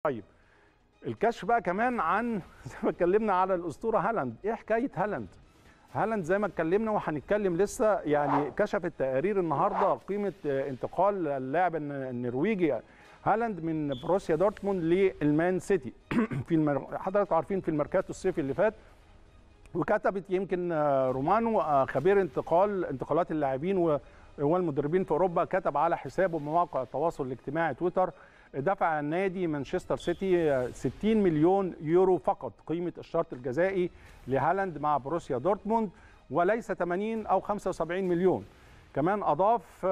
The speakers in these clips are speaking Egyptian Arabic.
طيب الكشف بقى كمان عن زي ما اتكلمنا على الاسطوره هالاند ايه حكايه هالاند هالاند زي ما اتكلمنا وهنتكلم لسه يعني كشفت تقارير النهارده قيمه انتقال اللاعب النرويجي هالاند من بروسيا دورتموند للمان سيتي في المر... حضراتكم عارفين في الميركاتو الصيفي اللي فات وكتبت يمكن رومانو خبير انتقال انتقالات اللاعبين والمدربين في اوروبا كتب على حسابه بمواقع التواصل الاجتماعي تويتر دفع النادي مانشستر سيتي 60 مليون يورو فقط قيمه الشرط الجزائي لهالاند مع بروسيا دورتموند وليس 80 او 75 مليون كمان اضاف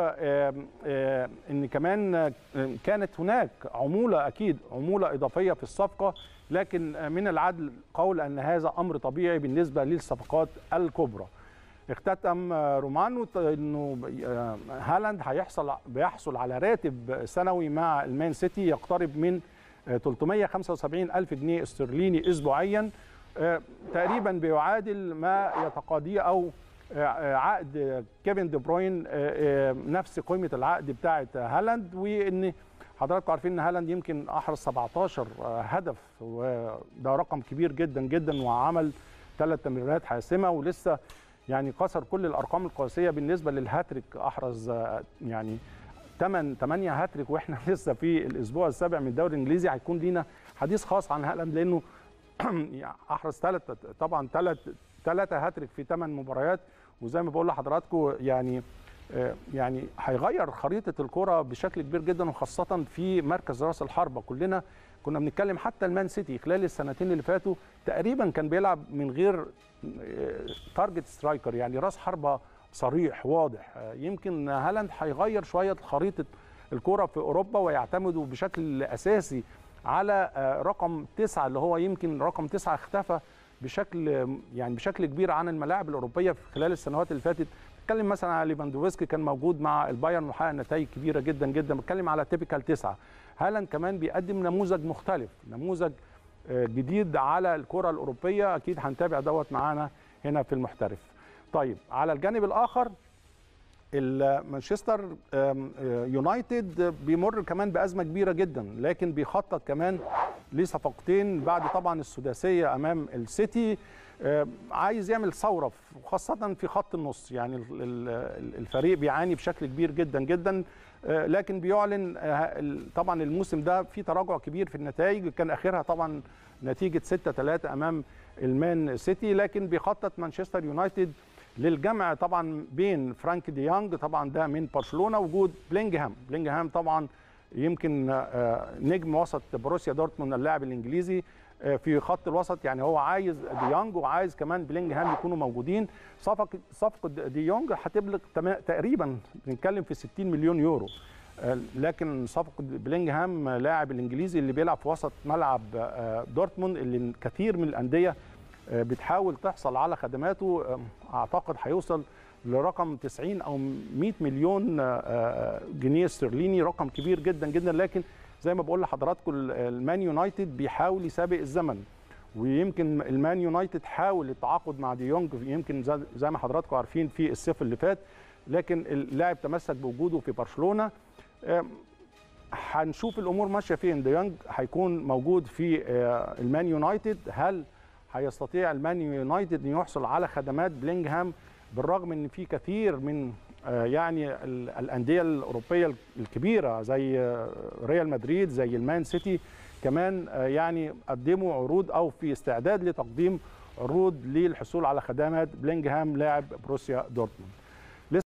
ان كمان كانت هناك عموله اكيد عموله اضافيه في الصفقه لكن من العدل قول ان هذا امر طبيعي بالنسبه للصفقات الكبرى اختتم رومانو انه هالاند هيحصل بيحصل على راتب سنوي مع المان سيتي يقترب من 375 الف جنيه استرليني اسبوعيا تقريبا بيعادل ما يتقاضيه او عقد كيفن دي بروين نفس قيمه العقد بتاعه هالاند وان حضراتكم عارفين ان هالاند يمكن احرز 17 هدف وده رقم كبير جدا جدا وعمل ثلاث تمريرات حاسمه ولسه يعني كسر كل الارقام القياسيه بالنسبه للهاتريك احرز يعني 8 8 هاتريك واحنا لسه في الاسبوع السابع من الدوري الانجليزي هيكون لينا حديث خاص عن هالاند لانه احرز ثلاث طبعا ثلاث ثلاثه هاتريك في ثمان مباريات وزي ما بقول لحضراتكم يعني يعني هيغير خريطه الكره بشكل كبير جدا وخاصه في مركز راس الحربه كلنا كنا بنتكلم حتى المان سيتي خلال السنتين اللي فاتوا تقريبا كان بيلعب من غير تارجت سترايكر يعني راس حربه صريح واضح يمكن هالاند هيغير شويه خريطه الكره في اوروبا ويعتمدوا بشكل اساسي على رقم تسعه اللي هو يمكن رقم تسعه اختفى بشكل يعني بشكل كبير عن الملاعب الاوروبيه في خلال السنوات اللي فاتت بتكلم مثلا على ليفاندوفسكي كان موجود مع البايرن وحقق نتائج كبيره جدا جدا بتكلم على تيبيكال تسعه هالاند كمان بيقدم نموذج مختلف نموذج جديد على الكره الاوروبيه اكيد هنتابع دوت معانا هنا في المحترف طيب على الجانب الاخر مانشستر يونايتد بيمر كمان بازمه كبيره جدا لكن بيخطط كمان لصفقتين بعد طبعا السداسيه امام السيتي عايز يعمل ثوره وخاصه في خط النص يعني الفريق بيعاني بشكل كبير جدا جدا لكن بيعلن طبعا الموسم ده في تراجع كبير في النتائج كان اخرها طبعا نتيجه 6 3 امام المان سيتي لكن بيخطط مانشستر يونايتد للجمع طبعا بين فرانك دي يونج طبعا ده من برشلونه وجود بلينجهام بلينجهام طبعا يمكن نجم وسط بروسيا دورتموند اللاعب الانجليزي في خط الوسط يعني هو عايز دي يونج وعايز كمان بلينجهام يكونوا موجودين صفقه صفقه دي يونج هتبلغ تقريبا بنتكلم في 60 مليون يورو لكن صفقه بلينجهام لاعب الانجليزي اللي بيلعب في وسط ملعب دورتموند اللي كثير من الانديه بتحاول تحصل على خدماته اعتقد هيوصل لرقم 90 او 100 مليون جنيه استرليني رقم كبير جدا جدا لكن زي ما بقول لحضراتكم المان يونايتد بيحاول يسابق الزمن ويمكن المان يونايتد حاول التعاقد مع دي يونج يمكن زي ما حضراتكم عارفين في الصيف اللي فات لكن اللاعب تمسك بوجوده في برشلونه هنشوف الامور ماشيه فين دي يونج هيكون موجود في المان يونايتد هل هيستطيع المان يونايتد ان يحصل على خدمات بلينغهام بالرغم ان في كثير من يعني الانديه الاوروبيه الكبيره زي ريال مدريد زي المان سيتي كمان يعني قدموا عروض او في استعداد لتقديم عروض للحصول على خدمات بلينغهام لاعب بروسيا دورتموند